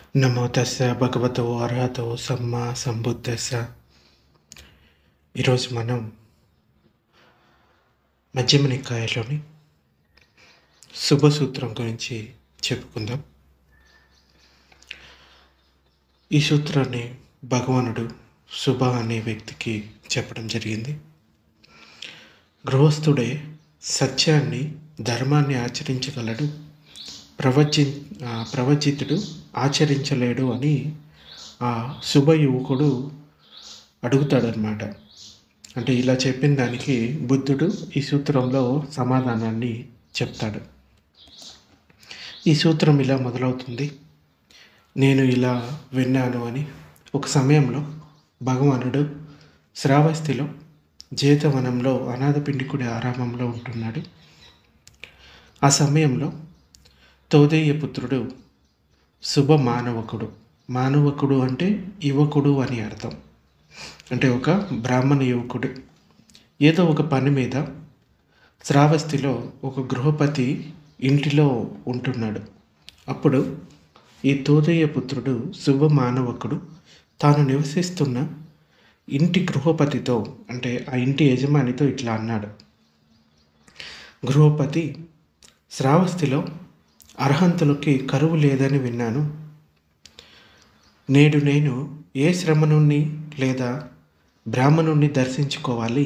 నమో తస్స భగవతో అర్హతో సమ్మా సంబుద్ధస్స ఈరోజు మనం మధ్యమ నికాయలోని శుభసూత్రం గురించి చెప్పుకుందాం ఈ సూత్రాన్ని భగవానుడు శుభ అనే వ్యక్తికి చెప్పడం జరిగింది గృహస్థుడే సత్యాన్ని ధర్మాన్ని ఆచరించగలడు ప్రవచి ఆ, ప్రవచితుడు ఆచరించలేడు అని ఆ శుభ యువకుడు అడుగుతాడనమాట అంటే ఇలా చెప్పిన దానికి బుద్ధుడు ఈ సూత్రంలో సమాధానాన్ని చెప్తాడు ఈ సూత్రం ఇలా మొదలవుతుంది నేను ఇలా విన్నాను అని ఒక సమయంలో భగవానుడు శ్రావస్తిలో జేతవనంలో అనాథపిండికుడి ఆరామంలో ఉంటున్నాడు ఆ సమయంలో తోదేయ పుత్రుడు శుభ మానవకుడు మానవకుడు అంటే యువకుడు అని అర్థం అంటే ఒక బ్రాహ్మణ యువకుడు ఏదో ఒక పని మీద శ్రావస్తిలో ఒక గృహపతి ఇంటిలో ఉంటున్నాడు అప్పుడు ఈ తోదయ్య పుత్రుడు శుభ మానవకుడు తాను నివసిస్తున్న ఇంటి గృహపతితో అంటే ఆ ఇంటి యజమానితో ఇట్లా అన్నాడు గృహపతి శ్రావస్తిలో అర్హంతులకి కరువు లేదని విన్నాను నేడు నేను ఏ శ్రమణుణ్ణి లేదా బ్రాహ్మణుణ్ణి దర్శించుకోవాలి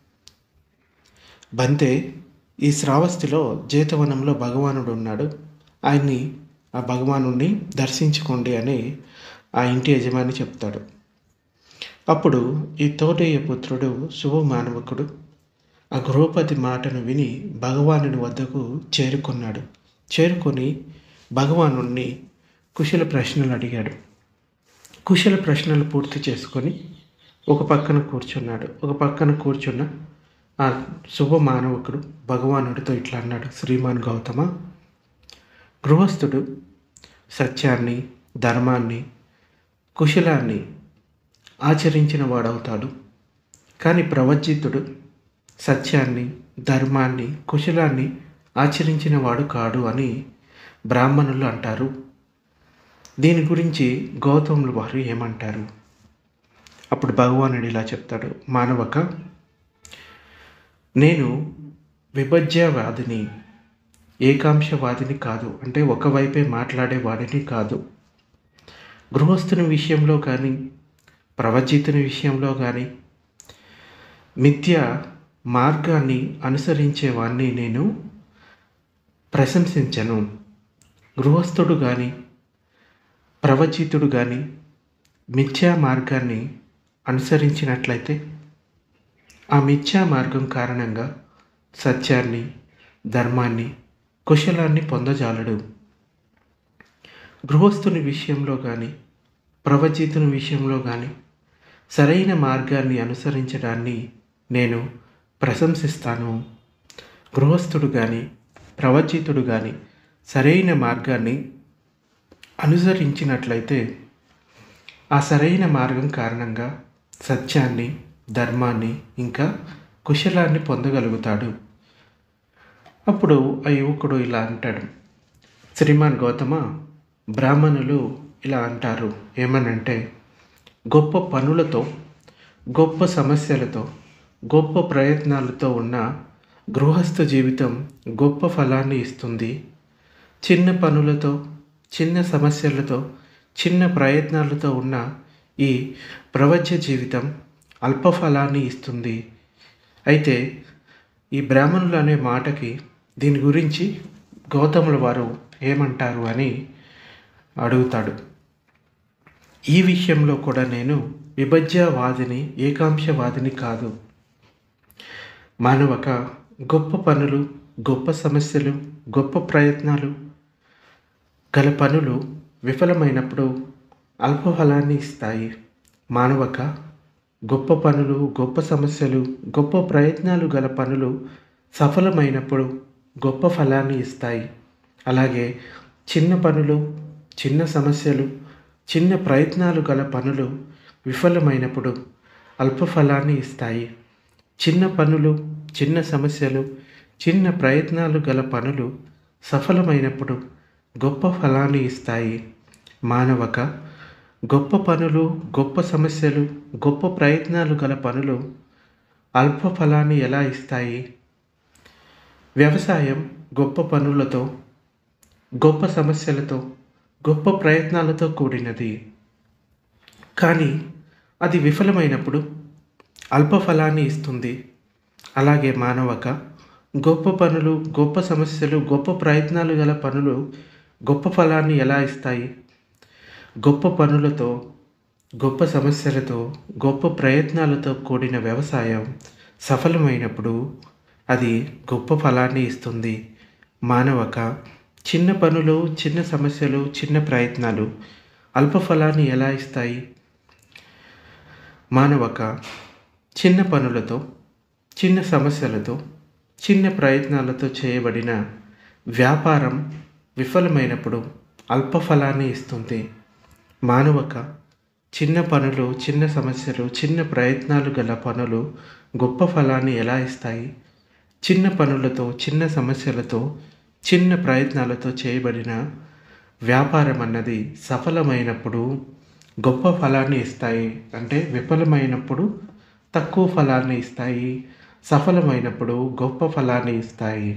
బంతే ఈ శ్రావస్తిలో జేతవనంలో భగవానుడు ఉన్నాడు ఆయన్ని ఆ భగవానుణ్ణి దర్శించుకోండి అని ఆ ఇంటి యజమాని చెప్తాడు అప్పుడు ఈ తోటయ్య పుత్రుడు శుభ మానవకుడు ఆ గృహపతి మాటను విని భగవానుని వద్దకు చేరుకున్నాడు చేరుకొని భగవానుణ్ణి కుశల ప్రశ్నలు అడిగాడు కుశల ప్రశ్నలు పూర్తి చేసుకొని ఒక పక్కన కూర్చున్నాడు ఒక పక్కన కూర్చున్న ఆ శుభ మానవకుడు భగవానుడితో ఇట్లా అన్నాడు శ్రీమాన్ గౌతమ గృహస్థుడు సత్యాన్ని ధర్మాన్ని కుశలాన్ని ఆచరించిన వాడవుతాడు కానీ ప్రవజ్జితుడు సత్యాన్ని ధర్మాన్ని కుశలాన్ని ఆచరించిన వాడు కాడు అని బ్రాహ్మణులు అంటారు దీని గురించి గౌతములు వారు ఏమంటారు అప్పుడు భగవానుడు ఇలా చెప్తాడు మానవక నేను విభజ్యవాదిని ఏకాంశవాదిని కాదు అంటే ఒకవైపే మాట్లాడేవాడిని కాదు గృహస్థుని విషయంలో కానీ ప్రవచితుని విషయంలో కానీ మిథ్య మార్గాన్ని అనుసరించేవాడిని నేను ప్రశంసించను గృహస్థుడు కానీ ప్రవచితుడు కానీ మిథ్యా మార్గాన్ని అనుసరించినట్లయితే ఆ మిథ్యా మార్గం కారణంగా సత్యాన్ని ధర్మాన్ని కుశలాన్ని పొందజాలడు గృహస్థుని విషయంలో కానీ ప్రవచితుని విషయంలో కానీ సరైన మార్గాన్ని అనుసరించడాన్ని నేను ప్రశంసిస్తాను గృహస్థుడు కానీ ప్రవచితుడు కానీ సరైన మార్గాన్ని అనుసరించినట్లయితే ఆ సరైన మార్గం కారణంగా సత్యాన్ని ధర్మాన్ని ఇంకా కుశలాన్ని పొందగలుగుతాడు అప్పుడు ఆ యువకుడు ఇలా అంటాడు శ్రీమాన్ గౌతమ బ్రాహ్మణులు ఇలా అంటారు ఏమనంటే గొప్ప పనులతో గొప్ప సమస్యలతో గొప్ప ప్రయత్నాలతో ఉన్న గృహస్థ జీవితం గొప్ప ఫలాన్ని ఇస్తుంది చిన్న పనులతో చిన్న సమస్యలతో చిన్న ప్రయత్నాలతో ఉన్న ఈ ప్రపంచ జీవితం అల్ప ఫలాన్ని ఇస్తుంది అయితే ఈ బ్రాహ్మణులు అనే మాటకి దీని గురించి గౌతముల వారు ఏమంటారు అని అడుగుతాడు ఈ విషయంలో కూడా నేను విభజ్యవాదిని ఏకాంశవాదిని కాదు మానవక గొప్ప పనులు గొప్ప సమస్యలు గొప్ప ప్రయత్నాలు గల పనులు విఫలమైనప్పుడు అల్ప ఫలాన్ని ఇస్తాయి మానవక గొప్ప పనులు గొప్ప సమస్యలు గొప్ప ప్రయత్నాలు గల పనులు సఫలమైనప్పుడు గొప్ప ఫలాన్ని ఇస్తాయి అలాగే చిన్న పనులు చిన్న సమస్యలు చిన్న ప్రయత్నాలు గల పనులు విఫలమైనప్పుడు అల్ప ఫలాన్ని ఇస్తాయి చిన్న పనులు చిన్న సమస్యలు చిన్న ప్రయత్నాలు గల పనులు సఫలమైనప్పుడు గొప్ప ఫలాన్ని ఇస్తాయి మానవక గొప్ప పనులు గొప్ప సమస్యలు గొప్ప ప్రయత్నాలు గల పనులు అల్ప ఫలాన్ని ఎలా ఇస్తాయి వ్యవసాయం గొప్ప పనులతో గొప్ప సమస్యలతో గొప్ప ప్రయత్నాలతో కూడినది కానీ అది విఫలమైనప్పుడు అల్ప ఫలాన్ని ఇస్తుంది అలాగే మానవక గొప్ప పనులు గొప్ప సమస్యలు గొప్ప ప్రయత్నాలు గల పనులు గొప్ప ఫలాన్ని ఎలా ఇస్తాయి గొప్ప పనులతో గొప్ప సమస్యలతో గొప్ప ప్రయత్నాలతో కూడిన వ్యవసాయం సఫలమైనప్పుడు అది గొప్ప ఫలాన్ని ఇస్తుంది మానవక చిన్న పనులు చిన్న సమస్యలు చిన్న ప్రయత్నాలు అల్ప ఫలాన్ని ఎలా ఇస్తాయి మానవక చిన్న పనులతో చిన్న సమస్యలతో చిన్న ప్రయత్నాలతో చేయబడిన వ్యాపారం విఫలమైనప్పుడు అల్ప ఫలాన్ని ఇస్తుంది మానవక చిన్న పనులు చిన్న సమస్యలు చిన్న ప్రయత్నాలు గల పనులు గొప్ప ఫలాన్ని ఎలా ఇస్తాయి చిన్న పనులతో చిన్న సమస్యలతో చిన్న ప్రయత్నాలతో చేయబడిన వ్యాపారం అన్నది సఫలమైనప్పుడు గొప్ప ఫలాన్ని ఇస్తాయి అంటే విఫలమైనప్పుడు తక్కువ ఫలాన్ని ఇస్తాయి సఫలమైనప్పుడు గొప్ప ఫలాన్ని ఇస్తాయి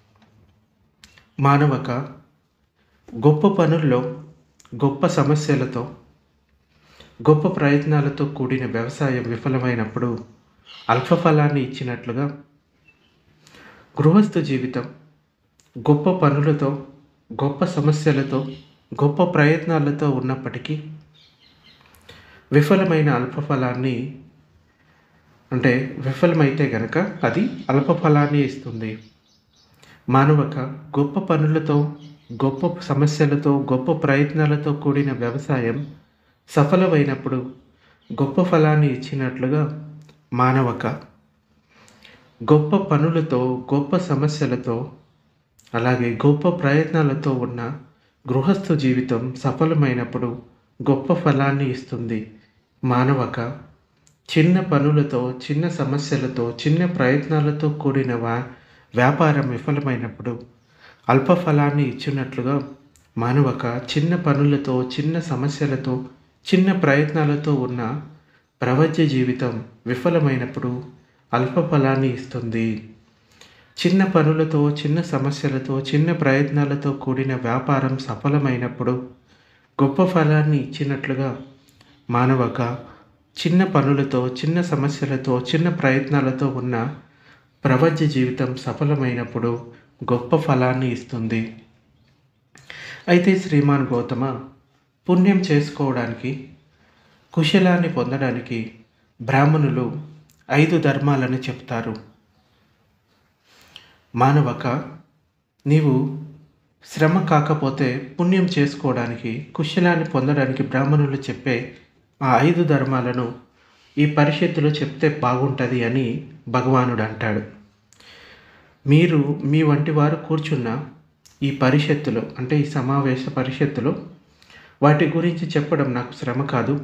మానవక గొప్ప పనుల్లో గొప్ప సమస్యలతో గొప్ప ప్రయత్నాలతో కూడిన వ్యవసాయం విఫలమైనప్పుడు అల్ప ఫలాన్ని ఇచ్చినట్లుగా గృహస్థ జీవితం గొప్ప పనులతో గొప్ప సమస్యలతో గొప్ప ప్రయత్నాలతో ఉన్నప్పటికీ విఫలమైన అల్ప ఫలాన్ని అంటే విఫలమైతే గనక అది అల్ప ఫలాన్ని ఇస్తుంది మానవక గొప్ప పనులతో గొప్ప సమస్యలతో గొప్ప ప్రయత్నాలతో కూడిన వ్యవసాయం సఫలమైనప్పుడు గొప్ప ఫలాన్ని ఇచ్చినట్లుగా మానవక గొప్ప పనులతో గొప్ప సమస్యలతో అలాగే గొప్ప ప్రయత్నాలతో ఉన్న గృహస్థ జీవితం సఫలమైనప్పుడు గొప్ప ఫలాన్ని ఇస్తుంది మానవక చిన్న పనులతో చిన్న సమస్యలతో చిన్న ప్రయత్నాలతో కూడిన వా వ్యాపారం విఫలమైనప్పుడు అల్ప ఫలాన్ని ఇచ్చినట్లుగా మానవక చిన్న పనులతో చిన్న సమస్యలతో చిన్న ప్రయత్నాలతో ఉన్న ప్రపంచ జీవితం విఫలమైనప్పుడు అల్ప ఫలాన్ని ఇస్తుంది చిన్న పనులతో చిన్న సమస్యలతో చిన్న ప్రయత్నాలతో కూడిన వ్యాపారం సఫలమైనప్పుడు గొప్ప ఫలాన్ని ఇచ్చినట్లుగా మానవక చిన్న పనులతో చిన్న సమస్యలతో చిన్న ప్రయత్నాలతో ఉన్న ప్రపంచ జీవితం సఫలమైనప్పుడు గొప్ప ఫలాన్ని ఇస్తుంది అయితే శ్రీమాన్ గౌతమ పుణ్యం చేసుకోవడానికి కుశలాన్ని పొందడానికి బ్రాహ్మణులు ఐదు ధర్మాలను చెప్తారు మానవక నీవు శ్రమ కాకపోతే పుణ్యం చేసుకోవడానికి కుశలాన్ని పొందడానికి బ్రాహ్మణులు చెప్పే ఆ ఐదు ధర్మాలను ఈ పరిషత్తులో చెప్తే బాగుంటుంది అని భగవానుడు అంటాడు మీరు మీ వంటి వారు కూర్చున్న ఈ పరిషత్తులో అంటే ఈ సమావేశ పరిషత్తులో వాటి గురించి చెప్పడం నాకు శ్రమ కాదు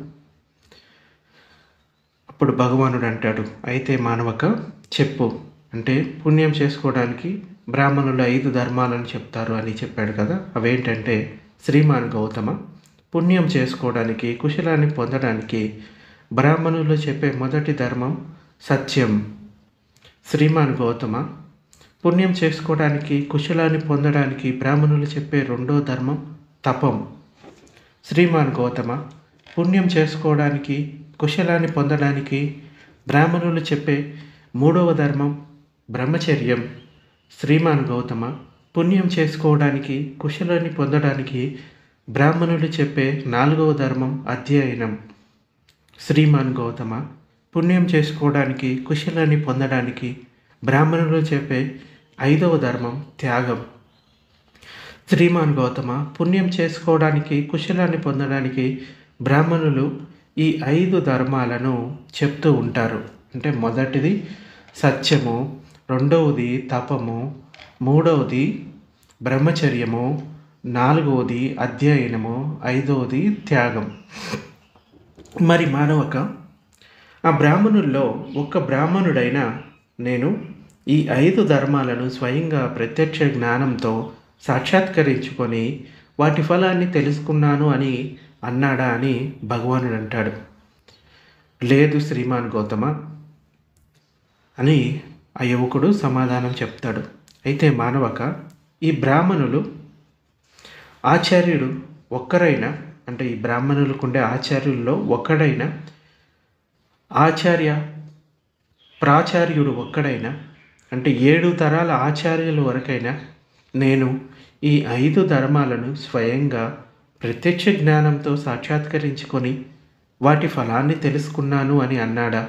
అప్పుడు భగవానుడు అంటాడు అయితే మానవక చెప్పు అంటే పుణ్యం చేసుకోవడానికి బ్రాహ్మణులు ఐదు ధర్మాలను చెప్తారు అని చెప్పాడు కదా అవేంటంటే శ్రీమాన్ గౌతమ పుణ్యం చేసుకోవడానికి కుశలాన్ని పొందడానికి బ్రాహ్మణులు చెప్పే మొదటి ధర్మం సత్యం శ్రీమాన్ గౌతమ పుణ్యం చేసుకోవడానికి కుశలాన్ని పొందడానికి బ్రాహ్మణులు చెప్పే రెండో ధర్మం తపం శ్రీమాన్ గౌతమ పుణ్యం చేసుకోవడానికి కుశలాన్ని పొందడానికి బ్రాహ్మణులు చెప్పే మూడవ ధర్మం బ్రహ్మచర్యం శ్రీమాన్ గౌతమ పుణ్యం చేసుకోవడానికి కుశలాన్ని పొందడానికి బ్రాహ్మణులు చెప్పే నాలుగవ ధర్మం అధ్యయనం శ్రీమాన్ గౌతమ పుణ్యం చేసుకోవడానికి కుశలాన్ని పొందడానికి బ్రాహ్మణులు చెప్పే ఐదవ ధర్మం త్యాగం శ్రీమాన్ గౌతమ పుణ్యం చేసుకోవడానికి కుశలాన్ని పొందడానికి బ్రాహ్మణులు ఈ ఐదు ధర్మాలను చెప్తూ ఉంటారు అంటే మొదటిది సత్యము రెండవది తపము మూడవది బ్రహ్మచర్యము నాలుగవది అధ్యయనము ఐదవది త్యాగం మరి మానవక ఆ బ్రాహ్మణుల్లో ఒక్క బ్రాహ్మణుడైన నేను ఈ ఐదు ధర్మాలను స్వయంగా ప్రత్యక్ష జ్ఞానంతో సాక్షాత్కరించుకొని వాటి ఫలాన్ని తెలుసుకున్నాను అని అన్నాడా అని భగవానుడు అంటాడు లేదు శ్రీమాన్ గౌతమ అని ఆ యువకుడు సమాధానం చెప్తాడు అయితే మానవక ఈ బ్రాహ్మణులు ఆచార్యుడు ఒక్కరైనా అంటే ఈ బ్రాహ్మణులకుండే ఆచార్యుల్లో ఒక్కడైనా ఆచార్య ప్రాచార్యుడు ఒక్కడైనా అంటే ఏడు తరాల ఆచార్యుల వరకైనా నేను ఈ ఐదు ధర్మాలను స్వయంగా ప్రత్యక్ష జ్ఞానంతో సాక్షాత్కరించుకొని వాటి ఫలాన్ని తెలుసుకున్నాను అని అన్నాడా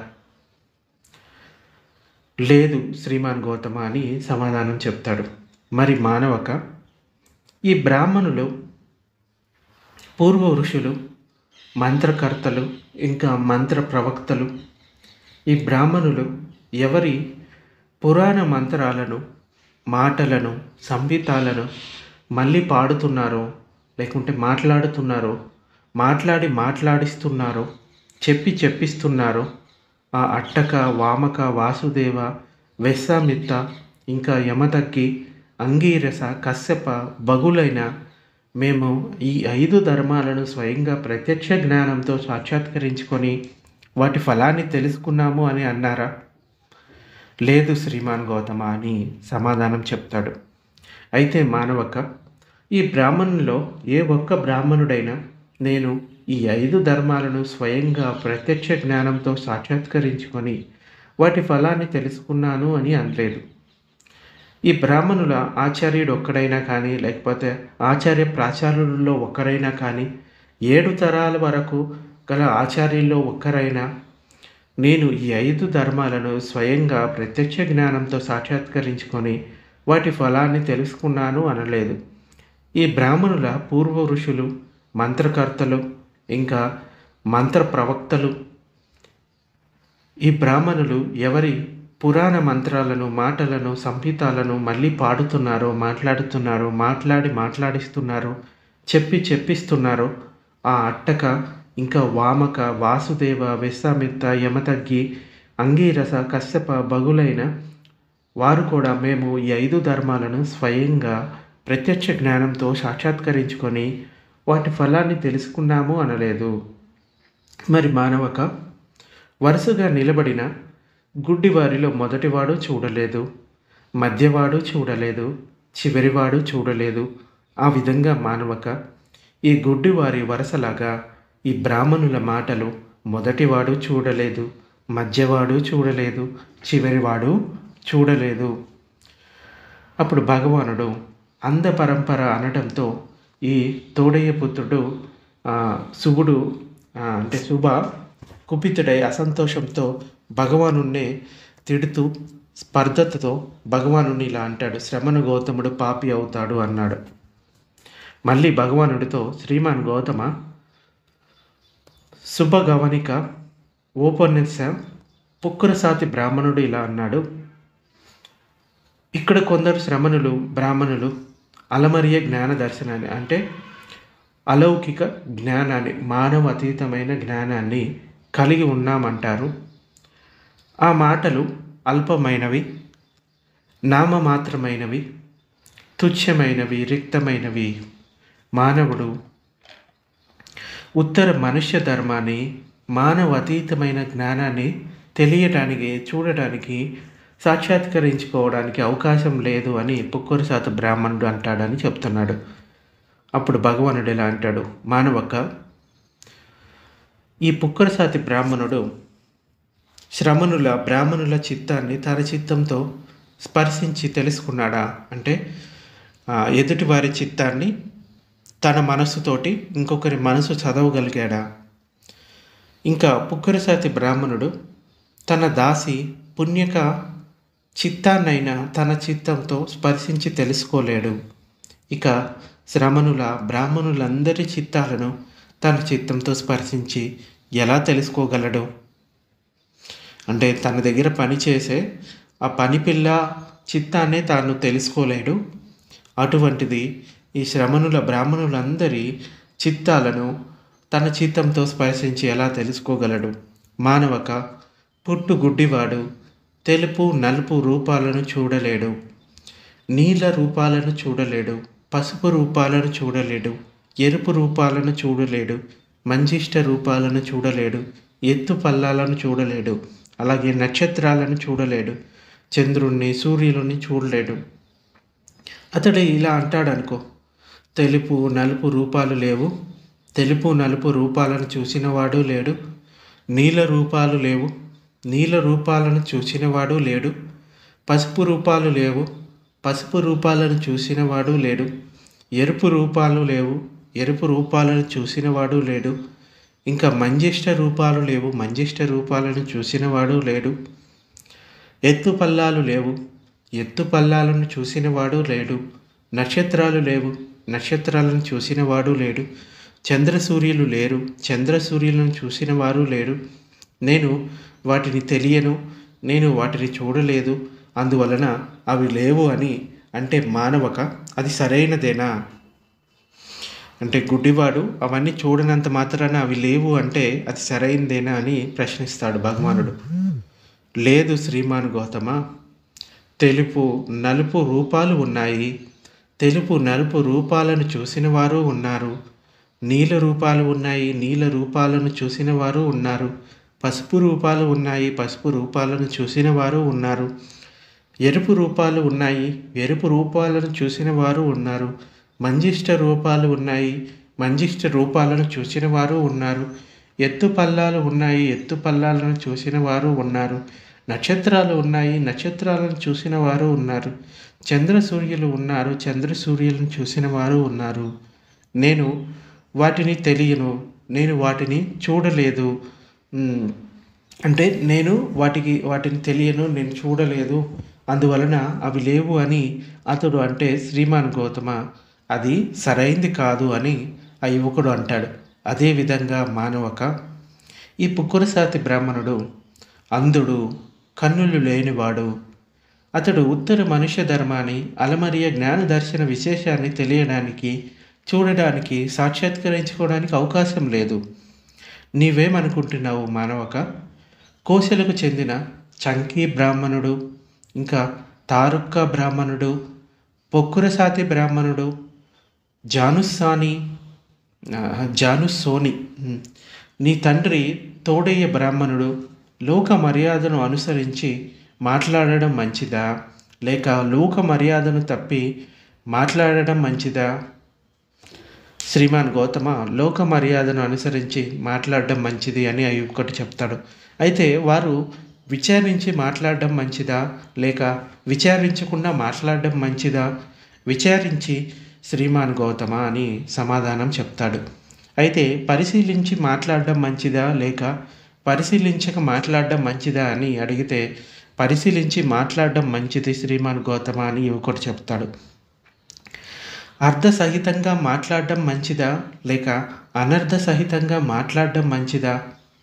లేదు శ్రీమాన్ గౌతమ అని సమాధానం చెప్తాడు మరి మానవక ఈ బ్రాహ్మణులు పూర్వ ఋషులు మంత్రకర్తలు ఇంకా మంత్ర ప్రవక్తలు ఈ బ్రాహ్మణులు ఎవరి పురాణ మంత్రాలను మాటలను సంహితాలను మళ్ళీ పాడుతున్నారో లేకుంటే మాట్లాడుతున్నారో మాట్లాడి మాట్లాడిస్తున్నారో చెప్పి చెప్పిస్తున్నారో ఆ అట్టక వామక వాసుదేవ వెస్సామిత్త ఇంకా యమదగ్గి అంగీరస కశ్యప బగులైన మేము ఈ ఐదు ధర్మాలను స్వయంగా ప్రత్యక్ష జ్ఞానంతో సాక్షాత్కరించుకొని వాటి ఫలాన్ని తెలుసుకున్నాము అని అన్నారా లేదు శ్రీమాన్ గౌతమ అని సమాధానం చెప్తాడు అయితే మానవక ఈ బ్రాహ్మణులో ఏ ఒక్క బ్రాహ్మణుడైనా నేను ఈ ఐదు ధర్మాలను స్వయంగా ప్రత్యక్ష జ్ఞానంతో సాక్షాత్కరించుకొని వాటి ఫలాన్ని తెలుసుకున్నాను అని అనలేదు ఈ బ్రాహ్మణుల ఆచార్యుడు ఒక్కడైనా కానీ లేకపోతే ఆచార్య ప్రాచార్యులలో ఒక్కరైనా కానీ ఏడు తరాల వరకు గల ఆచార్యుల్లో ఒక్కరైనా నేను ఈ ఐదు ధర్మాలను స్వయంగా ప్రత్యక్ష జ్ఞానంతో సాక్షాత్కరించుకొని వాటి ఫలాన్ని తెలుసుకున్నాను అనలేదు ఈ బ్రాహ్మణుల పూర్వ ఋషులు మంత్రకర్తలు ఇంకా మంత్ర ప్రవక్తలు ఈ బ్రాహ్మణులు ఎవరి పురాణ మంత్రాలను మాటలను సంహితాలను మళ్ళీ పాడుతున్నారో మాట్లాడుతున్నారో మాట్లాడి మాట్లాడిస్తున్నారో చెప్పి చెప్పిస్తున్నారో ఆ అట్టక ఇంకా వామక వాసుదేవ విశ్వామిత్ర యమతగ్గి అంగీరస కశ్యప బగులైన వారు కూడా మేము ఈ ఐదు ధర్మాలను స్వయంగా ప్రత్యక్ష జ్ఞానంతో సాక్షాత్కరించుకొని వాటి ఫలాన్ని తెలుసుకున్నాము అనలేదు మరి మానవక వరుసగా నిలబడిన గుడ్డివారిలో మొదటివాడు చూడలేదు మధ్యవాడు చూడలేదు చివరివాడు చూడలేదు ఆ విధంగా మానవక ఈ గుడ్డివారి వరుసలాగా ఈ బ్రాహ్మణుల మాటలు మొదటివాడు చూడలేదు మధ్యవాడు చూడలేదు చివరివాడు చూడలేదు అప్పుడు భగవానుడు అంధ పరంపర అనడంతో ఈ తోడయ్య పుత్రుడు ఆ, శుభుడు ఆ, అంటే శుభ కుపితుడై అసంతోషంతో భగవానుణ్ణి తిడుతూ స్పర్ధతతో భగవాను ఇలా అంటాడు శ్రమను గౌతముడు పాపి అవుతాడు అన్నాడు మళ్ళీ భగవానుడితో శ్రీమాన్ గౌతమ శుభగవనిక ఓపన్యస పుక్కురసాతి బ్రాహ్మణుడు ఇలా అన్నాడు ఇక్కడ కొందరు శ్రమణులు బ్రాహ్మణులు అలమరియ జ్ఞాన దర్శనాన్ని అంటే అలౌకిక జ్ఞానాన్ని మానవ అతీతమైన జ్ఞానాన్ని కలిగి ఉన్నామంటారు ఆ మాటలు అల్పమైనవి నామమాత్రమైనవి తుచ్చమైనవి రిక్తమైనవి మానవుడు ఉత్తర మనుష్య ధర్మాన్ని మానవ అతీతమైన జ్ఞానాన్ని తెలియటానికి చూడటానికి సాక్షాత్కరించుకోవడానికి అవకాశం లేదు అని పుక్కూరు శాత బ్రాహ్మణుడు అంటాడని చెప్తున్నాడు అప్పుడు భగవానుడు ఇలా అంటాడు మానవక్క ఈ పుక్కరసాతి బ్రాహ్మణుడు శ్రమణుల బ్రాహ్మణుల చిత్తాన్ని తన చిత్తంతో స్పర్శించి తెలుసుకున్నాడా అంటే ఆ, ఎదుటి వారి చిత్తాన్ని తన మనసుతోటి ఇంకొకరి మనసు చదవగలిగాడా ఇంకా పుక్కరసాతి బ్రాహ్మణుడు తన దాసి పుణ్యక చిత్తాన్నైనా తన చిత్తంతో స్పర్శించి తెలుసుకోలేడు ఇక శ్రమణుల బ్రాహ్మణులందరి చిత్తాలను తన చిత్తంతో స్పర్శించి ఎలా తెలుసుకోగలడు అంటే తన దగ్గర పని చేసే ఆ పని పిల్ల చిత్తాన్నే తాను తెలుసుకోలేడు అటువంటిది ఈ శ్రమణుల బ్రాహ్మణులందరి చిత్తాలను తన చిత్తంతో స్పర్శించి ఎలా తెలుసుకోగలడు మానవక పుట్టు గుడ్డివాడు తెలుపు నలుపు రూపాలను చూడలేడు నీల రూపాలను చూడలేడు పసుపు రూపాలను చూడలేడు ఎరుపు రూపాలను చూడలేడు మంజిష్ట రూపాలను చూడలేడు ఎత్తు పల్లాలను చూడలేడు అలాగే నక్షత్రాలను చూడలేడు చంద్రుణ్ణి సూర్యులని చూడలేడు అతడు ఇలా అంటాడు అనుకో తెలుపు నలుపు రూపాలు లేవు తెలుపు నలుపు రూపాలను చూసినవాడు లేడు నీల రూపాలు లేవు నీల రూపాలను చూసినవాడు లేడు పసుపు రూపాలు లేవు పసుపు రూపాలను చూసినవాడు లేడు ఎరుపు రూపాలు లేవు ఎరుపు రూపాలను చూసినవాడు లేడు ఇంకా మంజిష్ట రూపాలు లేవు మంజిష్ట రూపాలను చూసినవాడు లేడు ఎత్తు పల్లాలు లేవు ఎత్తు పల్లాలను చూసినవాడు లేడు నక్షత్రాలు లేవు నక్షత్రాలను చూసినవాడు లేడు చంద్ర సూర్యులు లేరు చంద్ర సూర్యులను చూసిన వారు లేరు నేను వాటిని తెలియను నేను వాటిని చూడలేదు అందువలన అవి లేవు అని అంటే మానవక అది సరైనదేనా అంటే గుడ్డివాడు అవన్నీ చూడనంత మాత్రాన అవి లేవు అంటే అది సరైనదేనా అని ప్రశ్నిస్తాడు భగవానుడు లేదు శ్రీమాన్ గౌతమ తెలుపు నలుపు రూపాలు ఉన్నాయి తెలుపు నలుపు రూపాలను చూసిన వారు ఉన్నారు నీల రూపాలు ఉన్నాయి నీల రూపాలను చూసిన వారు ఉన్నారు పసుపు రూపాలు ఉన్నాయి పసుపు రూపాలను చూసిన వారు ఉన్నారు ఎరుపు రూపాలు ఉన్నాయి ఎరుపు రూపాలను చూసిన వారు ఉన్నారు మంజిష్ట రూపాలు ఉన్నాయి మంజిష్ట రూపాలను చూసిన వారు ఉన్నారు ఎత్తు పల్లాలు ఉన్నాయి ఎత్తు పల్లాలను చూసిన వారు ఉన్నారు నక్షత్రాలు ఉన్నాయి నక్షత్రాలను చూసిన వారు ఉన్నారు చంద్ర సూర్యులు ఉన్నారు చంద్ర సూర్యులను చూసిన వారు ఉన్నారు నేను వాటిని తెలియను నేను వాటిని చూడలేదు మ్, అంటే నేను వాటికి వాటిని తెలియను నేను చూడలేదు అందువలన అవి లేవు అని అతడు అంటే శ్రీమాన్ గౌతమ అది సరైంది కాదు అని ఆ యువకుడు అంటాడు అదేవిధంగా మానవక ఈ పుక్కురసాతి బ్రాహ్మణుడు అంధుడు కన్నులు లేనివాడు అతడు ఉత్తర మనుష్య ధర్మాన్ని అలమరియ జ్ఞాన దర్శన విశేషాన్ని తెలియడానికి చూడడానికి సాక్షాత్కరించుకోవడానికి అవకాశం లేదు నీవేమనుకుంటున్నావు మానవక కోశలకు చెందిన చంకీ బ్రాహ్మణుడు ఇంకా తారుక్క బ్రాహ్మణుడు పొక్కురసాతి బ్రాహ్మణుడు జానుస్సాని ఆ, జానుస్సోని ఉమ్, నీ తండ్రి తోడయ్య బ్రాహ్మణుడు లోక మర్యాదను అనుసరించి మాట్లాడడం మంచిదా లేక లోక మర్యాదను తప్పి మాట్లాడడం మంచిదా శ్రీమాన్ గౌతమ లోక మర్యాదను అనుసరించి మాట్లాడడం మంచిది అని ఆ యువకుడు చెప్తాడు అయితే వారు విచారించి మాట్లాడడం మంచిదా లేక విచారించకుండా మాట్లాడడం మంచిదా విచారించి శ్రీమాన్ గౌతమ అని సమాధానం చెప్తాడు అయితే పరిశీలించి మాట్లాడడం మంచిదా లేక పరిశీలించక మాట్లాడడం మంచిదా అని అడిగితే పరిశీలించి మాట్లాడడం మంచిది శ్రీమాన్ గౌతమ అని యువకుడు చెప్తాడు అర్ధ సహితంగా మాట్లాడడం మంచిదా లేక అనర్ధ సహితంగా మాట్లాడడం మంచిదా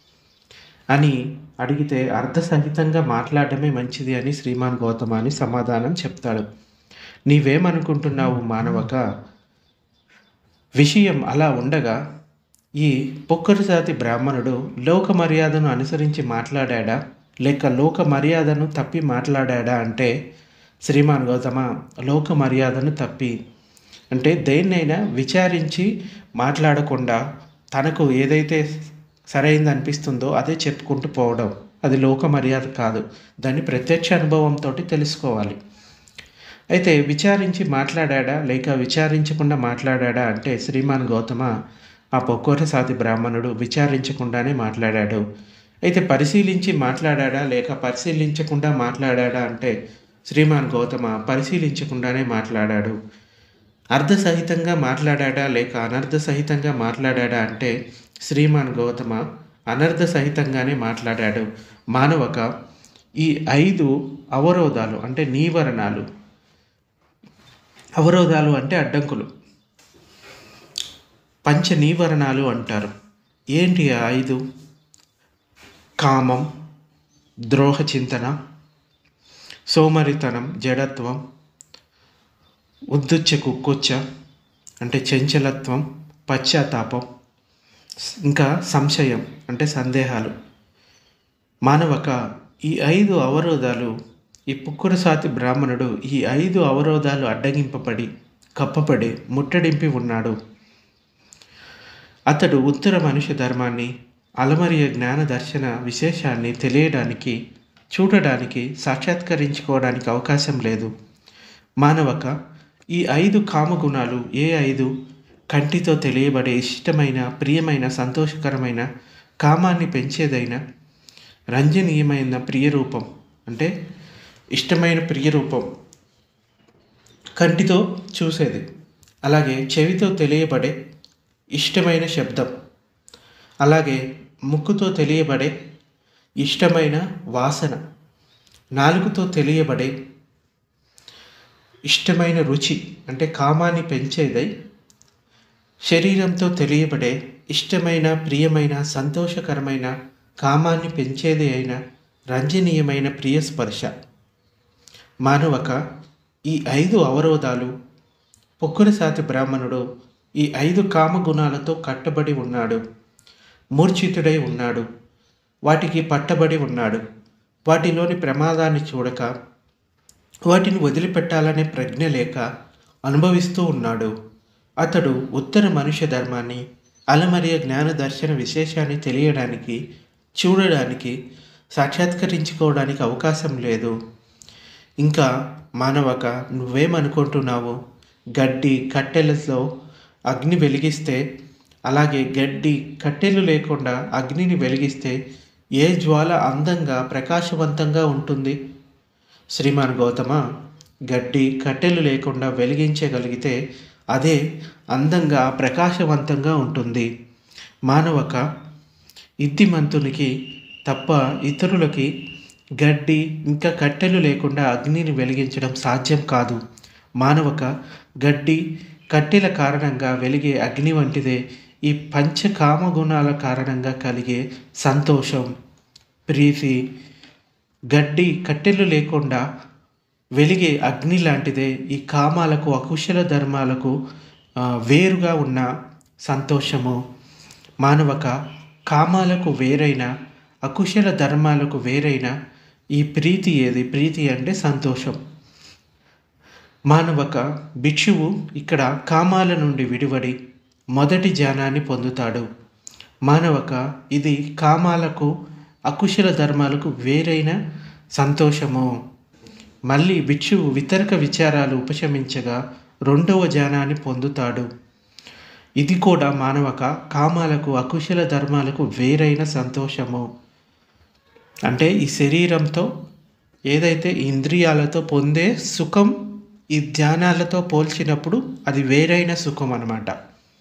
అని అడిగితే అర్ధ సహితంగా మాట్లాడడమే మంచిది అని శ్రీమాన్ గౌతమ అని సమాధానం చెప్తాడు నీవేమనుకుంటున్నావు మానవక విషయం అలా ఉండగా ఈ పొక్కరు జాతి బ్రాహ్మణుడు లోక మర్యాదను అనుసరించి మాట్లాడా లేక లోక మర్యాదను తప్పి మాట్లాడా అంటే శ్రీమాన్ గౌతమ లోక మర్యాదను తప్పి అంటే దేన్నైనా విచారించి మాట్లాడకుండా తనకు ఏదైతే సరైనది అనిపిస్తుందో అదే చెప్పుకుంటూ పోవడం అది లోక మర్యాద కాదు దాన్ని ప్రత్యక్ష అనుభవంతో తెలుసుకోవాలి అయితే విచారించి మాట్లాడా లేక విచారించకుండా మాట్లాడా అంటే శ్రీమాన్ గౌతమ ఆ పొక్కోర సాతి బ్రాహ్మణుడు విచారించకుండానే మాట్లాడాడు అయితే పరిశీలించి మాట్లాడా లేక పరిశీలించకుండా మాట్లాడా అంటే శ్రీమాన్ గౌతమ పరిశీలించకుండానే మాట్లాడాడు అర్ధ సహితంగా మాట్లాడా లేక అనర్ధ సహితంగా మాట్లాడా అంటే శ్రీమాన్ గౌతమ అనర్ధ సహితంగానే మాట్లాడాడు మానవక ఈ ఐదు అవరోధాలు అంటే నీవరణాలు అవరోధాలు అంటే అడ్డంకులు పంచ నీవరణాలు అంటారు ఏంటి ఆ ఐదు కామం ద్రోహ చింతన సోమరితనం జడత్వం ఉద్దుచ్చ కుక్కుచ్చ అంటే చంచలత్వం పశ్చాత్తాపం ఇంకా సంశయం అంటే సందేహాలు మానవక ఈ ఐదు అవరోధాలు ఈ పుక్కురసాతి బ్రాహ్మణుడు ఈ ఐదు అవరోధాలు అడ్డగింపబడి కప్పబడి ముట్టడింపి ఉన్నాడు అతడు ఉత్తర మనుష్య ధర్మాన్ని అలమరియ జ్ఞాన దర్శన విశేషాన్ని తెలియడానికి చూడడానికి సాక్షాత్కరించుకోవడానికి అవకాశం లేదు మానవక ఈ ఐదు కామగుణాలు ఏ ఐదు కంటితో తెలియబడే ఇష్టమైన ప్రియమైన సంతోషకరమైన కామాన్ని పెంచేదైన రంజనీయమైన ప్రియరూపం అంటే ఇష్టమైన ప్రియరూపం కంటితో చూసేది అలాగే చెవితో తెలియబడే ఇష్టమైన శబ్దం అలాగే ముక్కుతో తెలియబడే ఇష్టమైన వాసన నాలుగుతో తెలియబడే ఇష్టమైన రుచి అంటే కామాన్ని పెంచేదై శరీరంతో తెలియబడే ఇష్టమైన ప్రియమైన సంతోషకరమైన కామాన్ని పెంచేది అయిన రంజనీయమైన ప్రియ స్పర్శ మానవక ఈ ఐదు అవరోధాలు పొక్కురసాతి బ్రాహ్మణుడు ఈ ఐదు కామగుణాలతో కట్టబడి ఉన్నాడు మూర్ఛితుడై ఉన్నాడు వాటికి పట్టబడి ఉన్నాడు వాటిలోని ప్రమాదాన్ని చూడక వాటిని వదిలిపెట్టాలనే ప్రజ్ఞ లేక అనుభవిస్తూ ఉన్నాడు అతడు ఉత్తర మనుష్య ధర్మాన్ని అలమరియ జ్ఞాన దర్శన విశేషాన్ని తెలియడానికి చూడడానికి సాక్షాత్కరించుకోవడానికి అవకాశం లేదు ఇంకా మానవక నువ్వేమనుకుంటున్నావు గడ్డి కట్టెలతో అగ్ని వెలిగిస్తే అలాగే గడ్డి కట్టెలు లేకుండా అగ్నిని వెలిగిస్తే ఏ జ్వాల అందంగా ప్రకాశవంతంగా ఉంటుంది శ్రీమాన్ గౌతమ గడ్డి కట్టెలు లేకుండా వెలిగించగలిగితే అదే అందంగా ప్రకాశవంతంగా ఉంటుంది మానవక ఇద్దిమంతునికి తప్ప ఇతరులకి గడ్డి ఇంకా కట్టెలు లేకుండా అగ్నిని వెలిగించడం సాధ్యం కాదు మానవక గడ్డి కట్టెల కారణంగా వెలిగే అగ్ని వంటిదే ఈ పంచకామ గుణాల కారణంగా కలిగే సంతోషం ప్రీతి గడ్డి కట్టెలు లేకుండా వెలిగే అగ్ని లాంటిదే ఈ కామాలకు అకుశల ధర్మాలకు ఆ, వేరుగా ఉన్న సంతోషము మానవక కామాలకు వేరైన అకుశల ధర్మాలకు వేరైన ఈ ప్రీతి ఏది ప్రీతి అంటే సంతోషం మానవక భిక్షువు ఇక్కడ కామాల నుండి విడివడి మొదటి జ్ఞానాన్ని పొందుతాడు మానవక ఇది కామాలకు అకుశల ధర్మాలకు వేరైన సంతోషము మళ్ళీ భిక్షువు వితరక విచారాలు ఉపశమించగా రెండవ జ్ఞానాన్ని పొందుతాడు ఇది కూడా మానవక కామాలకు అకుశల ధర్మాలకు వేరైన సంతోషము అంటే ఈ శరీరంతో ఏదైతే ఈ ఇంద్రియాలతో పొందే సుఖం ఈ ధ్యానాలతో పోల్చినప్పుడు అది వేరైన సుఖం అన్నమాట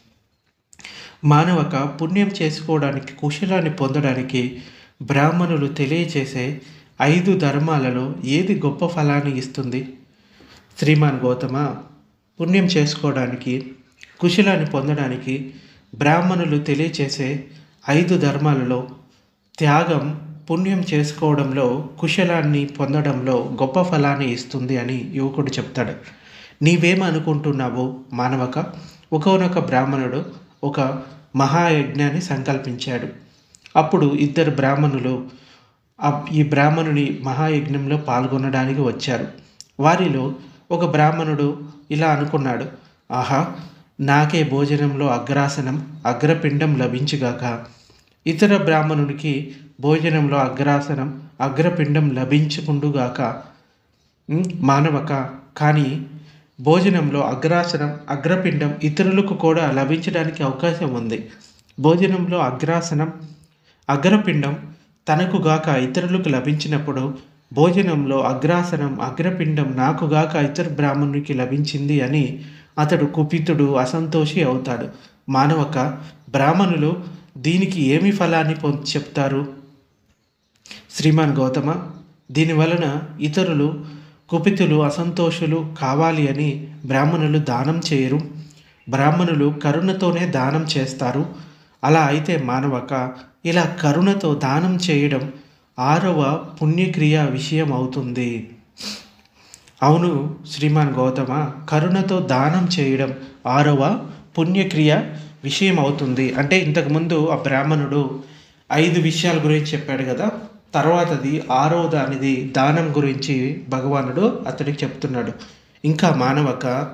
మానవక పుణ్యం చేసుకోవడానికి కుశలాన్ని పొందడానికి బ్రాహ్మణులు తెలియచేసే ఐదు ధర్మాలలో ఏది గొప్ప ఫలాన్ని ఇస్తుంది శ్రీమాన్ గౌతమ పుణ్యం చేసుకోవడానికి కుశలాన్ని పొందడానికి బ్రాహ్మణులు తెలియచేసే ఐదు ధర్మాలలో త్యాగం పుణ్యం చేసుకోవడంలో కుశలాన్ని పొందడంలో గొప్ప ఫలాన్ని ఇస్తుంది అని యువకుడు చెప్తాడు నీవేమనుకుంటున్నావు మానవక ఒకనొక బ్రాహ్మణుడు ఒక మహాయజ్ఞాన్ని సంకల్పించాడు అప్పుడు ఇద్దరు బ్రాహ్మణులు ఆ- ఈ బ్రాహ్మణుని మహాయజ్ఞంలో పాల్గొనడానికి వచ్చారు వారిలో ఒక బ్రాహ్మణుడు ఇలా అనుకున్నాడు ఆహా నాకే భోజనంలో అగ్రాసనం అగ్రపిండం లభించుగాక ఇతర బ్రాహ్మణునికి భోజనంలో అగ్రాసనం అగ్రపిండం లభించుకుండుగాక ఉమ్, మానవక కానీ భోజనంలో అగ్రాసనం అగ్రపిండం ఇతరులకు కూడా లభించడానికి అవకాశం ఉంది భోజనంలో అగ్రాసనం అగ్రపిండం తనకు గాక ఇతరులకు లభించినప్పుడు భోజనంలో అగ్రాసనం అగ్రపిండం నాకు గాక ఇతర బ్రాహ్మణునికి లభించింది అని అతడు కుపితుడు అసంతోషి అవుతాడు మానవక బ్రాహ్మణులు దీనికి ఏమి ఫలాన్ని పొం చెప్తారు శ్రీమాన్ గౌతమ దీని వలన ఇతరులు కుపితులు అసంతోషులు కావాలి అని బ్రాహ్మణులు దానం చేయరు బ్రాహ్మణులు కరుణతోనే దానం చేస్తారు అలా అయితే మానవక ఇలా కరుణతో దానం చేయడం ఆరవ పుణ్యక్రియ విషయం అవుతుంది అవును శ్రీమాన్ గౌతమ కరుణతో దానం చేయడం ఆరవ పుణ్యక్రియ విషయం అవుతుంది అంటే ఇంతకుముందు ఆ బ్రాహ్మణుడు ఐదు విషయాల గురించి చెప్పాడు కదా తర్వాతది ఆరవ దానిది దానం గురించి భగవానుడు అతడికి చెప్తున్నాడు ఇంకా మానవక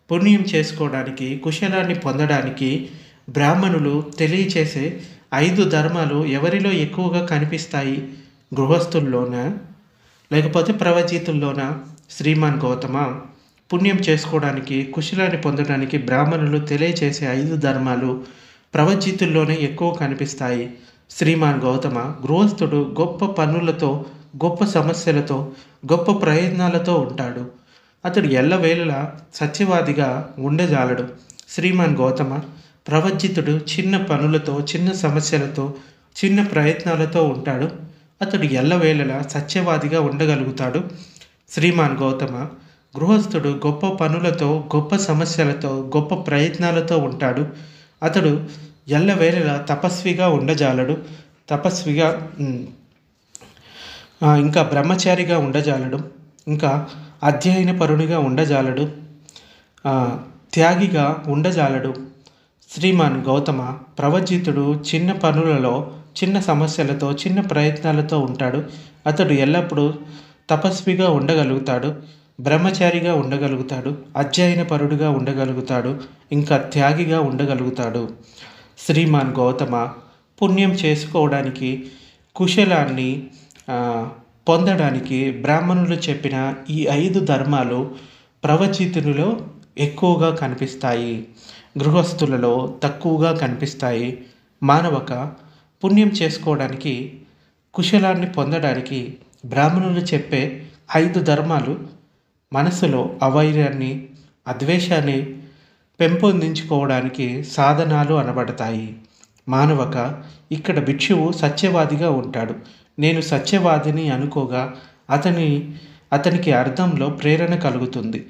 పుణ్యం చేసుకోవడానికి కుశలాన్ని పొందడానికి బ్రాహ్మణులు తెలియచేసే ఐదు ధర్మాలు ఎవరిలో ఎక్కువగా కనిపిస్తాయి గృహస్థుల్లోన లేకపోతే ప్రవజితుల్లోన శ్రీమాన్ గౌతమ పుణ్యం చేసుకోవడానికి కుశలాన్ని పొందడానికి బ్రాహ్మణులు తెలియచేసే ఐదు ధర్మాలు ప్రవజితుల్లోనే ఎక్కువ కనిపిస్తాయి శ్రీమాన్ గౌతమ గృహస్థుడు గొప్ప పనులతో గొప్ప సమస్యలతో గొప్ప ప్రయత్నాలతో ఉంటాడు అతడు ఎల్లవేళలా సత్యవాదిగా ఉండజాలడు శ్రీమాన్ గౌతమ ప్రవజ్జితుడు చిన్న పనులతో చిన్న సమస్యలతో చిన్న ప్రయత్నాలతో ఉంటాడు అతడు ఎల్లవేళలా సత్యవాదిగా ఉండగలుగుతాడు శ్రీమాన్ గౌతమ గృహస్థుడు గొప్ప పనులతో గొప్ప సమస్యలతో గొప్ప ప్రయత్నాలతో ఉంటాడు అతడు ఎల్లవేళలా తపస్విగా ఉండజాలడు తపస్విగా ఉమ్, ఆ, ఇంకా బ్రహ్మచారిగా ఉండజాలడు ఇంకా అధ్యయన పరునిగా ఉండజాలడు ఆ, త్యాగిగా ఉండజాలడు శ్రీమాన్ గౌతమ ప్రవజితుడు చిన్న పనులలో చిన్న సమస్యలతో చిన్న ప్రయత్నాలతో ఉంటాడు అతడు ఎల్లప్పుడూ తపస్విగా ఉండగలుగుతాడు బ్రహ్మచారిగా ఉండగలుగుతాడు అధ్యయన పరుడుగా ఉండగలుగుతాడు ఇంకా త్యాగిగా ఉండగలుగుతాడు శ్రీమాన్ గౌతమ పుణ్యం చేసుకోవడానికి కుశలాన్ని ఆ, పొందడానికి బ్రాహ్మణులు చెప్పిన ఈ ఐదు ధర్మాలు ప్రవచితునిలో ఎక్కువగా కనిపిస్తాయి గృహస్థులలో తక్కువగా కనిపిస్తాయి మానవక పుణ్యం చేసుకోవడానికి కుశలాన్ని పొందడానికి బ్రాహ్మణులు చెప్పే ఐదు ధర్మాలు మనసులో అవైర్యాన్ని అద్వేషాన్ని పెంపొందించుకోవడానికి సాధనాలు అనబడతాయి మానవక ఇక్కడ భిక్షువు సత్యవాదిగా ఉంటాడు నేను సత్యవాదిని అనుకోగా అతని అతనికి అర్థంలో ప్రేరణ కలుగుతుంది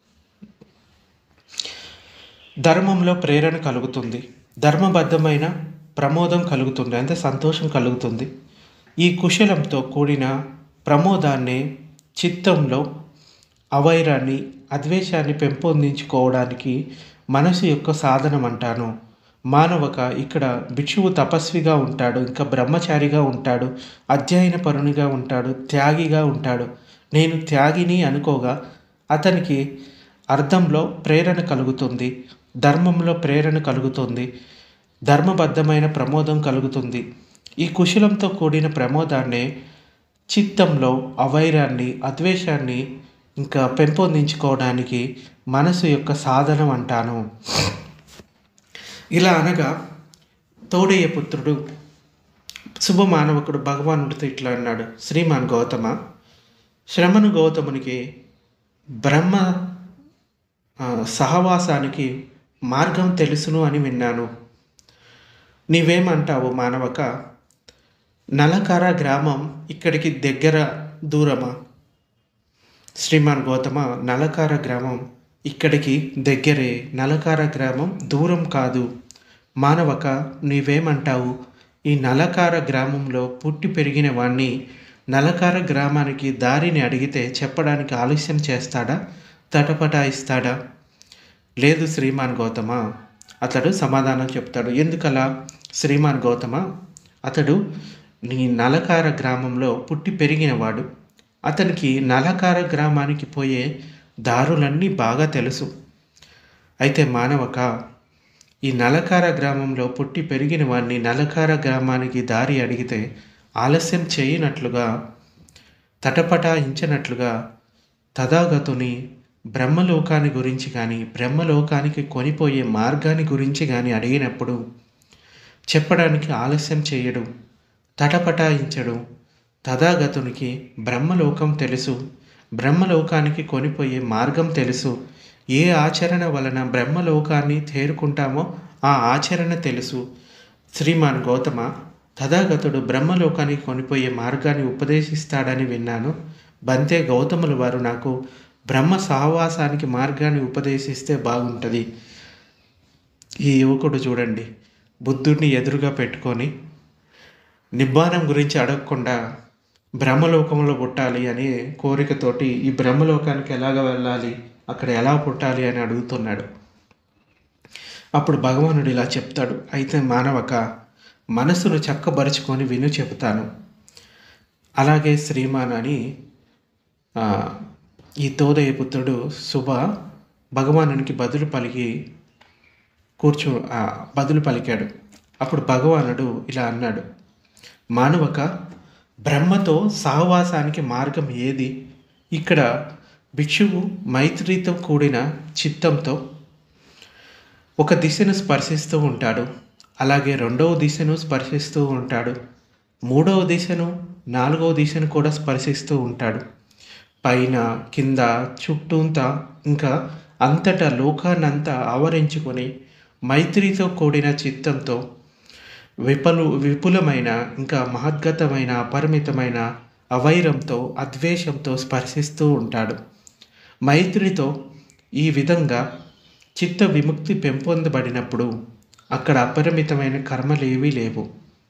ధర్మంలో ప్రేరణ కలుగుతుంది ధర్మబద్ధమైన ప్రమోదం కలుగుతుంది అంటే సంతోషం కలుగుతుంది ఈ కుశలంతో కూడిన ప్రమోదాన్ని చిత్తంలో అవైరాన్ని అద్వేషాన్ని పెంపొందించుకోవడానికి మనసు యొక్క సాధనం అంటాను మానవక ఇక్కడ భిక్షువు తపస్విగా ఉంటాడు ఇంకా బ్రహ్మచారిగా ఉంటాడు అధ్యయన పరునిగా ఉంటాడు త్యాగిగా ఉంటాడు నేను త్యాగిని అనుకోగా అతనికి అర్థంలో ప్రేరణ కలుగుతుంది ధర్మంలో ప్రేరణ కలుగుతుంది ధర్మబద్ధమైన ప్రమోదం కలుగుతుంది ఈ కుశలంతో కూడిన ప్రమోదాన్ని చిత్తంలో అవైరాన్ని అద్వేషాన్ని ఇంకా పెంపొందించుకోవడానికి మనసు యొక్క సాధనం అంటాను ఇలా అనగా తోడయ్య పుత్రుడు శుభమానవకుడు భగవానుడితో ఇట్లా అన్నాడు శ్రీమాన్ గౌతమ శ్రమను గౌతమునికి బ్రహ్మ ఆ, సహవాసానికి మార్గం తెలుసును అని విన్నాను నీవేమంటావు మానవక నలకార గ్రామం ఇక్కడికి దగ్గర దూరమా శ్రీమాన్ గౌతమ నలకార గ్రామం ఇక్కడికి దగ్గరే నలకార గ్రామం దూరం కాదు మానవక నీవేమంటావు ఈ నలకార గ్రామంలో పుట్టి పెరిగిన వాణ్ణి నలకార గ్రామానికి దారిని అడిగితే చెప్పడానికి ఆలస్యం చేస్తాడా తటపటాయిస్తాడా లేదు శ్రీమాన్ గౌతమ అతడు సమాధానం చెప్తాడు ఎందుకలా శ్రీమాన్ గౌతమ అతడు నీ నలకార గ్రామంలో పుట్టి పెరిగినవాడు అతనికి నలకార గ్రామానికి పోయే దారులన్నీ బాగా తెలుసు అయితే మానవక ఈ నలకార గ్రామంలో పుట్టి పెరిగిన వాడిని నలకార గ్రామానికి దారి అడిగితే ఆలస్యం చేయనట్లుగా తటపటాయించినట్లుగా తథాగతుని బ్రహ్మలోకాన్ని గురించి కానీ బ్రహ్మలోకానికి కొనిపోయే మార్గాన్ని గురించి కానీ అడిగినప్పుడు చెప్పడానికి ఆలస్యం చేయడు తటపటాయించడు తథాగతునికి బ్రహ్మలోకం తెలుసు బ్రహ్మలోకానికి కొనిపోయే మార్గం తెలుసు ఏ ఆచరణ వలన బ్రహ్మలోకాన్ని చేరుకుంటామో ఆ ఆచరణ తెలుసు శ్రీమాన్ గౌతమ తథాగతుడు బ్రహ్మలోకానికి కొనిపోయే మార్గాన్ని ఉపదేశిస్తాడని విన్నాను బంతే గౌతముల వారు నాకు బ్రహ్మ సహవాసానికి మార్గాన్ని ఉపదేశిస్తే బాగుంటుంది ఈ యువకుడు చూడండి బుద్ధుడిని ఎదురుగా పెట్టుకొని నిబ్బానం గురించి అడగకుండా బ్రహ్మలోకంలో పుట్టాలి అనే కోరికతోటి ఈ బ్రహ్మలోకానికి ఎలాగ వెళ్ళాలి అక్కడ ఎలా పుట్టాలి అని అడుగుతున్నాడు అప్పుడు భగవానుడు ఇలా చెప్తాడు అయితే మానవక మనసును చక్కబరుచుకొని విను చెబుతాను అలాగే శ్రీమాన్ అని ఆ, ఈ తోదయ పుత్రుడు శుభ భగవానునికి బదులు పలికి కూర్చో ఆ, బదులు పలికాడు అప్పుడు భగవానుడు ఇలా అన్నాడు మానవక బ్రహ్మతో సహవాసానికి మార్గం ఏది ఇక్కడ భిక్షువు మైత్రితో కూడిన చిత్తంతో ఒక దిశను స్పర్శిస్తూ ఉంటాడు అలాగే రెండవ దిశను స్పర్శిస్తూ ఉంటాడు మూడవ దిశను నాలుగవ దిశను కూడా స్పర్శిస్తూ ఉంటాడు పైన కింద చుట్టూంతా ఇంకా అంతటా లోకాన్నంతా ఆవరించుకొని మైత్రితో కూడిన చిత్తంతో విపలు విపులమైన ఇంకా మహద్గతమైన అపరిమితమైన అవైరంతో అద్వేషంతో స్పర్శిస్తూ ఉంటాడు మైత్రితో ఈ విధంగా చిత్త విముక్తి పెంపొందబడినప్పుడు అక్కడ అపరిమితమైన కర్మలేవీ లేవు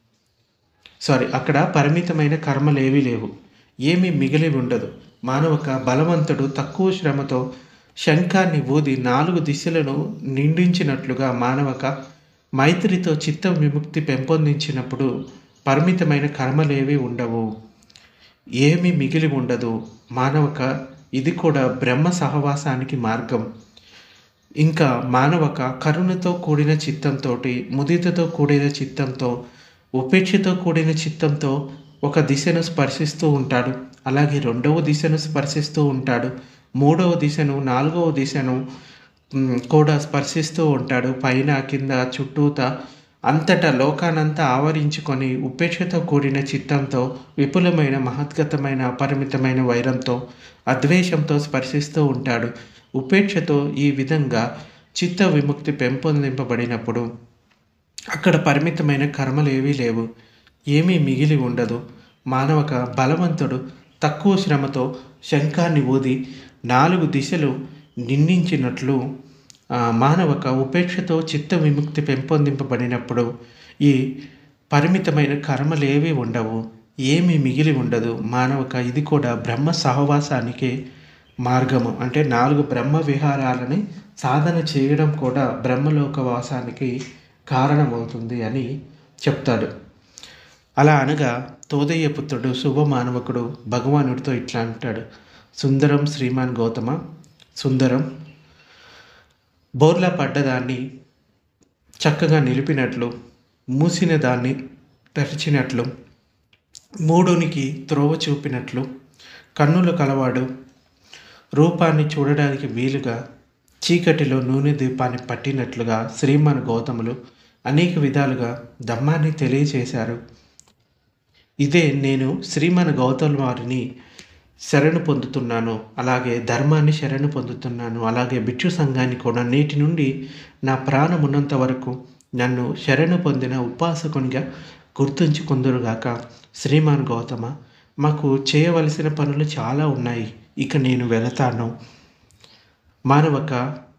సారీ అక్కడ పరిమితమైన కర్మలేవీ లేవు ఏమీ మిగిలి ఉండదు మానవక బలవంతుడు తక్కువ శ్రమతో శంఖాన్ని ఊది నాలుగు దిశలను నిండించినట్లుగా మానవక మైత్రితో చిత్త విముక్తి పెంపొందించినప్పుడు పరిమితమైన కర్మలేవీ ఉండవు ఏమీ మిగిలి ఉండదు మానవక ఇది కూడా బ్రహ్మ సహవాసానికి మార్గం ఇంకా మానవక కరుణతో కూడిన చిత్తంతో ముదితతో కూడిన చిత్తంతో ఉపేక్షతో కూడిన చిత్తంతో ఒక దిశను స్పర్శిస్తూ ఉంటాడు అలాగే రెండవ దిశను స్పర్శిస్తూ ఉంటాడు మూడవ దిశను నాలుగవ దిశను మ్, కూడా స్పర్శిస్తూ ఉంటాడు పైన కింద చుట్టూత అంతటా లోకానంతా ఆవరించుకొని ఉపేక్షతో కూడిన చిత్తంతో విపులమైన మహద్గతమైన అపరిమితమైన వైరంతో అద్వేషంతో స్పర్శిస్తూ ఉంటాడు ఉపేక్షతో ఈ విధంగా చిత్త విముక్తి పెంపొందింపబడినప్పుడు అక్కడ పరిమితమైన కర్మలేవీ లేవు ఏమీ మిగిలి ఉండదు మానవక బలవంతుడు తక్కువ శ్రమతో శంఖాన్ని ఊది నాలుగు దిశలు నిండించినట్లు ఆ, మానవక ఉపేక్షతో చిత్త విముక్తి పెంపొందింపబడినప్పుడు ఈ పరిమితమైన కర్మలేవి ఉండవు ఏమీ మిగిలి ఉండదు మానవక ఇది కూడా బ్రహ్మ సహవాసానికి మార్గము అంటే నాలుగు బ్రహ్మ విహారాలని సాధన చేయడం కూడా బ్రహ్మలోక వాసానికి కారణమవుతుంది అని చెప్తాడు అలా అనగా తోదయ్య పుత్రుడు శుభమానవకుడు భగవానుడితో ఇట్లా అంటాడు సుందరం శ్రీమాన్ గౌతమ సుందరం బోర్లా పడ్డదాన్ని చక్కగా నిలిపినట్లు మూసిన దాన్ని తెరిచినట్లు మూడునికి త్రోవ చూపినట్లు కన్నులు కలవాడు రూపాన్ని చూడడానికి వీలుగా చీకటిలో నూనె దీపాన్ని పట్టినట్లుగా శ్రీమాన్ గౌతములు అనేక విధాలుగా ధమ్మాన్ని తెలియచేశారు ఇదే నేను శ్రీమాన్ గౌతమ్ వారిని శరణు పొందుతున్నాను అలాగే ధర్మాన్ని శరణు పొందుతున్నాను అలాగే భిక్షు సంఘాన్ని కూడా నేటి నుండి నా ప్రాణం ఉన్నంత వరకు నన్ను శరణు పొందిన ఉపాసకునిగా గుర్తుంచుకుందురుగాక శ్రీమాన్ గౌతమ మాకు చేయవలసిన పనులు చాలా ఉన్నాయి ఇక నేను వెళతాను మానవక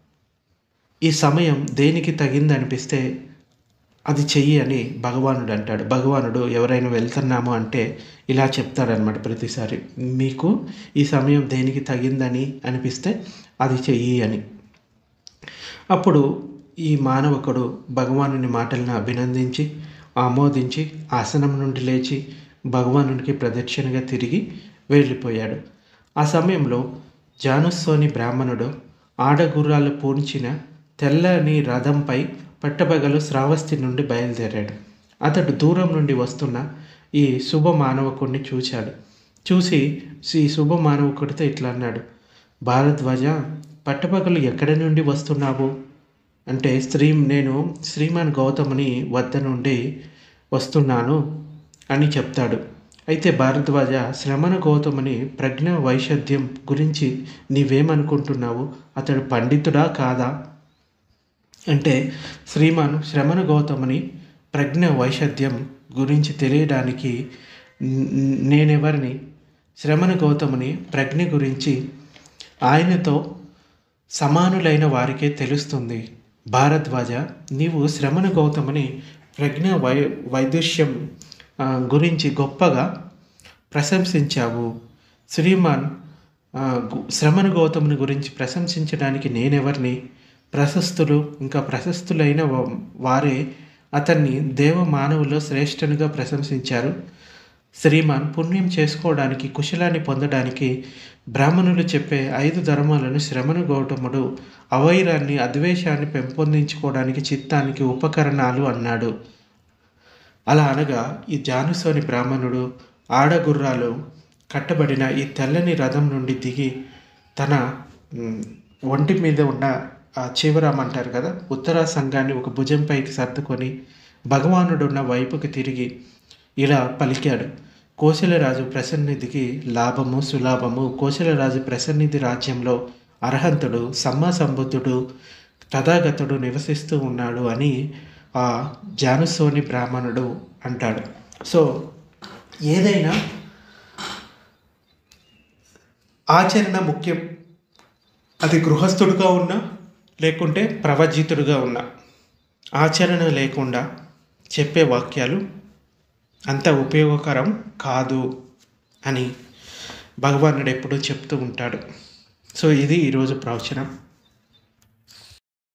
ఈ సమయం దేనికి తగిందనిపిస్తే అది చెయ్యి అని భగవానుడు అంటాడు భగవానుడు ఎవరైనా వెళ్తున్నాము అంటే ఇలా చెప్తాడనమాట ప్రతిసారి మీకు ఈ సమయం దేనికి తగిందని అనిపిస్తే అది చెయ్యి అని అప్పుడు ఈ మానవకుడు భగవానుని మాటలను అభినందించి ఆమోదించి ఆసనం నుండి లేచి భగవానునికి ప్రదక్షిణగా తిరిగి వెళ్ళిపోయాడు ఆ సమయంలో జానుస్సోని బ్రాహ్మణుడు ఆడగుర్రాలు పూడ్చిన తెల్లని రథంపై పట్టబగలు శ్రావస్తి నుండి బయలుదేరాడు అతడు దూరం నుండి వస్తున్న ఈ శుభ మానవకుడిని చూశాడు చూసి ఈ శుభ మానవకుడితో ఇట్లా అన్నాడు భారద్వాజ పట్టపగలు ఎక్కడి నుండి వస్తున్నావు అంటే శ్రీ నేను శ్రీమాన్ గౌతముని వద్ద నుండి వస్తున్నాను అని చెప్తాడు అయితే భారద్వాజ శ్రమణ గౌతముని ప్రజ్ఞ వైషధ్యం గురించి నీవేమనుకుంటున్నావు అతడు పండితుడా కాదా అంటే శ్రీమాన్ శ్రమణ గౌతముని ప్రజ్ఞ వైషధ్యం గురించి తెలియడానికి న- నేనెవరిని శ్రమణ గౌతముని ప్రజ్ఞ గురించి ఆయనతో సమానులైన వారికే తెలుస్తుంది భారద్వాజ నీవు శ్రమణ గౌతముని ప్రజ్ఞ వై వైదుష్యం ఆ, గురించి గొప్పగా ప్రశంసించావు శ్రీమాన్ ఆ, గు- శ్రమణ గౌతముని గురించి ప్రశంసించడానికి నేనెవరిని ప్రశస్తులు ఇంకా ప్రశస్తులైన వా- వారే అతన్ని దేవ మానవులో శ్రేష్ఠునిగా ప్రశంసించారు శ్రీమాన్ పుణ్యం చేసుకోవడానికి కుశలాన్ని పొందడానికి బ్రాహ్మణులు చెప్పే ఐదు ధర్మాలను శ్రమణ గౌతముడు అవైరాన్ని అద్వేషాన్ని పెంపొందించుకోవడానికి చిత్తానికి ఉపకరణాలు అన్నాడు అలా అనగా ఈ జానుసోని బ్రాహ్మణుడు ఆడగుర్రాలు కట్టబడిన ఈ తెల్లని రథం నుండి దిగి తన మ్, ఒంటి మీద ఉన్న ఆ చివరం అంటారు కదా ఉత్తరా సంఘాన్ని ఒక భుజంపైకి సర్దుకొని భగవానుడు ఉన్న వైపుకి తిరిగి ఇలా పలికాడు కోశలరాజు ప్రసన్నిధికి లాభము సులాభము కోశలరాజు ప్రసన్నిధి రాజ్యంలో అర్హంతుడు సమ్మా సంబుద్ధుడు తథాగతుడు నివసిస్తూ ఉన్నాడు అని ఆ జానుసోని బ్రాహ్మణుడు అంటాడు సో ఏదైనా ఆచరణ ముఖ్యం అది గృహస్థుడుగా ఉన్నా లేకుంటే ప్రవజితుడుగా ఉన్నా ఆచరణ లేకుండా చెప్పే వాక్యాలు అంత ఉపయోగకరం కాదు అని భగవానుడు ఎప్పుడూ చెప్తూ ఉంటాడు సో ఇది ఈరోజు ప్రవచనం